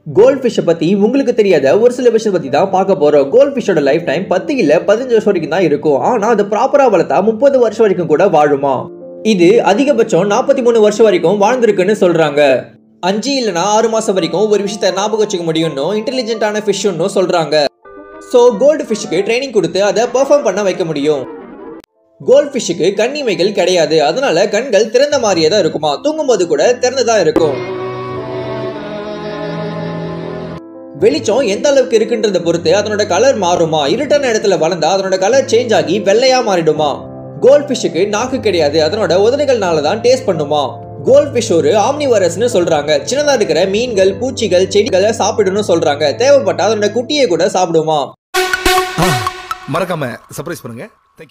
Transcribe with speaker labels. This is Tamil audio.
Speaker 1: கோல்ட் ஃபிஷ்ஷை பற்றி உங்களுக்கு தெரியாத ஒரு சில விஷயம் பற்றி தான் பார்க்க போகிறோம் கோல்ட் ஃபிஷ்ஷோட லைஃப் டைம் பத்து இல்லை பதினஞ்சு வருஷம் வரைக்கும் தான் இருக்கும் ஆனால் அது ப்ராப்பராக வளர்த்தா முப்பது வருஷம் வரைக்கும் கூட வாழுமா இது அதிகபட்சம் நாற்பத்தி மூணு வருஷம் வரைக்கும் வாழ்ந்திருக்குன்னு சொல்கிறாங்க அஞ்சு இல்லைனா ஆறு மாதம் வரைக்கும் ஒரு விஷயத்த ஞாபகம் வச்சுக்க முடியும்னு இன்டெலிஜென்ட்டான ஃபிஷ்ஷுன்னு சொல்கிறாங்க ஸோ கோல்டு ஃபிஷ்ஷுக்கு ட்ரைனிங் கொடுத்து அதை பெர்ஃபார்ம் பண்ண வைக்க முடியும் கோல்ட் ஃபிஷ்ஷுக்கு கண் இமைகள் கிடையாது அதனால கண்கள் திறந்த மாதிரியே தான் இருக்குமா தூங்கும்போது கூட திறந்துதான் இருக்கும் வெளிச்சம் எந்த அளவுக்கு இருக்குன்றத பொறுத்து அதனோட கலர் மாறுமா இருட்டான இடத்துல வளர்ந்தா அதனோட கலர் சேஞ்ச் ஆகி வெள்ளையா மாறிடுமா கோல்ட் ஃபிஷ்ஷுக்கு நாக்கு கிடையாது அதனோட உதடுகள்னால தான் டேஸ்ட் பண்ணுமா கோல்ட் ஃபிஷ் ஒரு ஆம்னிவரஸ்னு சொல்றாங்க சின்னதா இருக்கிற மீன்கள் பூச்சிகள் செடிகளை சாப்பிடணும்னு சொல்றாங்க தேவைப்பட்டா அதனோட குட்டியை கூட சாப்பிடுமா
Speaker 2: மறக்காம சர்ப்ரைஸ் பண்ணுங்க